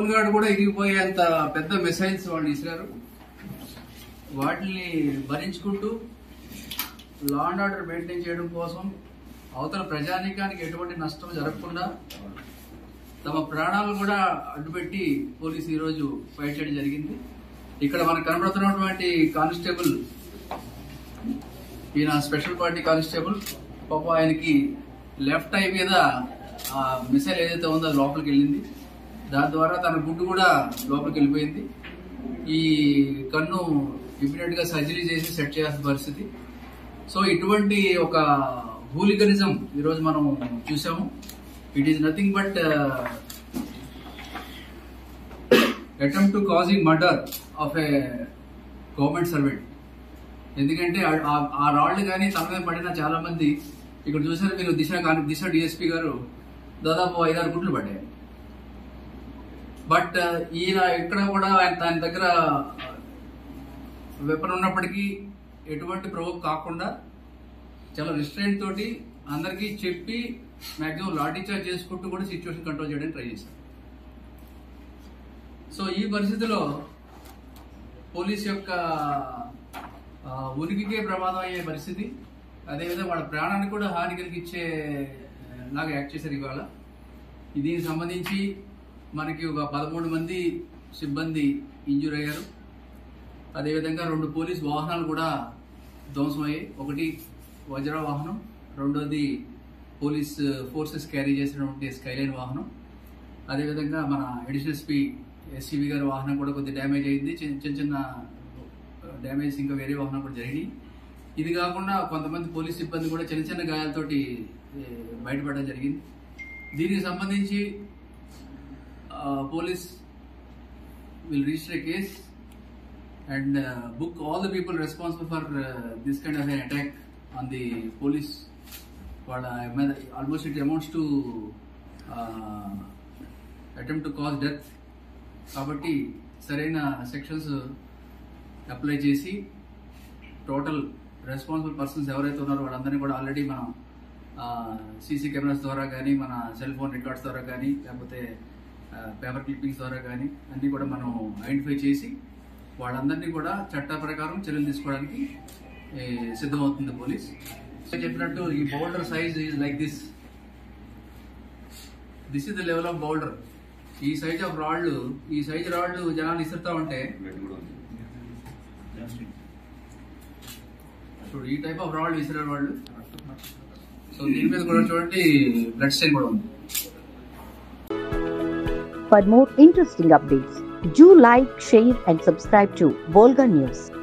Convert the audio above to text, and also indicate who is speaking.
Speaker 1: Phone gourd కూడా ఇరిగిపోయేంత పెద్ద missiles వాళ్ళు ఇసిరారు వాటిని భరించుకుంటూ లా అండ్ ఆర్డర్ మెయింటైన్ చేయడం కోసం అవతల ప్రజానీకానికి ఎటువంటి నష్టం జరగకుండా తమ ప్రాణాలను కూడా అడ్డుపెట్టి పోలీసు ఈరోజు ఫైట్ చేయడం జరిగింది ఇక్కడ మనకు కనబడుతున్నటువంటి కానిస్టేబుల్ ఈయన స్పెషల్ పార్టీ కానిస్టేబుల్ పాప ఆయనకి లెఫ్ట్ ఐ మీద ఆ మిసైల్ ఏదైతే ఉందో అది లోపలికి వెళ్ళింది దాని ద్వారా తన గుడ్డు కూడా లోపలికి వెళ్ళిపోయింది ఈ కన్ను ఇమీడియట్ గా సర్జరీ చేసి సెట్ చేయాల్సిన పరిస్థితి సో ఇటువంటి ఒక హూలిగనిజం ఈరోజు మనం చూసాము it is nothing but attempt to causing murder of a government servant ఎందుకంటే ఆ- ఆ- ఆ రాళ్లు కానీ తమ మీద పడిన చాలా మంది ఇక్కడ చూసారు మీరు దిశ కానీ దిశ డిఎస్పీ గారు దాదాపు ఐదారు గుడ్లు పడ్డాయి బట్ ఈయన ఇక్కడ కూడా ఆయన దాని దగ్గర వెపన్ ఉన్నప్పటికీ ఎటువంటి ప్రవోక్ కాకుండా చాలా రిస్ట్రైంట్ తోటి అందరికీ చెప్పి మాక్సిమం లాఠీ చార్జ్ చేసుకుంటూ కూడా సిచ్యువేషన్ కంట్రోల్ చేయడానికి ట్రై చేశారు సో ఈ పరిస్థితిలో పోలీస్ యొక్క ఆ, ఉనికికే ప్రమాదం అయ్యే పరిస్థితి అదేవిధంగా వాళ్ళ ప్రాణానికి కూడా హాని కలిగించే ఆ, లాగా యాక్ట్ చేశారు ఇవాళ దీనికి సంబంధించి మనకి ఒక పదమూడు మంది సిబ్బంది ఇంజూర్ అయ్యారు అదేవిధంగా రెండు పోలీస్ వాహనాలు కూడా ధ్వంసమయ్యాయి ఒకటి వజ్ర వాహనం రెండోది పోలీస్ ఫోర్సెస్ క్యారీ చేసినటువంటి స్కైలైన్ వాహనం అదేవిధంగా మన అడిషనల్ ఎస్పీ ఎస్సీబీ గారి వాహనం కూడా కొద్ది డ్యామేజ్ అయింది చిన్న చిన్న చిన్న డ్యామేజ్ ఇంకా వేరే వాహనం కూడా జరిగినాయి ఇది కాకుండా కొంతమంది పోలీస్ సిబ్బంది కూడా చిన్న చిన్న గాయాలతోటి ఏ, బయటపడడం జరిగింది దీనికి సంబంధించి police will register a case and uh, book all the people responsible for uh, this kind of an attack on the police. But uh, almost it amounts to uh, attempt to cause death. కాబట్టి సరైన sections apply చేసి total responsible persons ఎవరైతే ఉన్నారో వాళ్ళందరినీ కూడా already మనం CC cameras ద్వారా కానీ మన సెల్ ఫోన్ రికార్డ్స్ ద్వారా కానీ లేకపోతే పేపర్ క్లిప్పింగ్స్ ద్వారా కానీ అన్ని కూడా మనం ఐడెంటిఫై చేసి వాళ్ళందరినీ కూడా చట్ట ప్రకారం చర్యలు తీసుకోవడానికి ఏ, సిద్ధమవుతుంది పోలీస్ సో చెప్పినట్టు ఈ boulder size is like this this is the level of boulder ఈ సైజ్ ఆఫ్ రాళ్ళు ఈ సైజ్ రాళ్ళు జనాలు ఇసురుతా ఉంటే చూడు ఈ టైప్ ఆఫ్ రాళ్ళు విసిరే వాళ్ళు సో దీని మీద కూడా చూడండి బ్లడ్ స్టైన్ కూడా ఉంది
Speaker 2: For more interesting updates, do like, share, and subscribe to Volga News.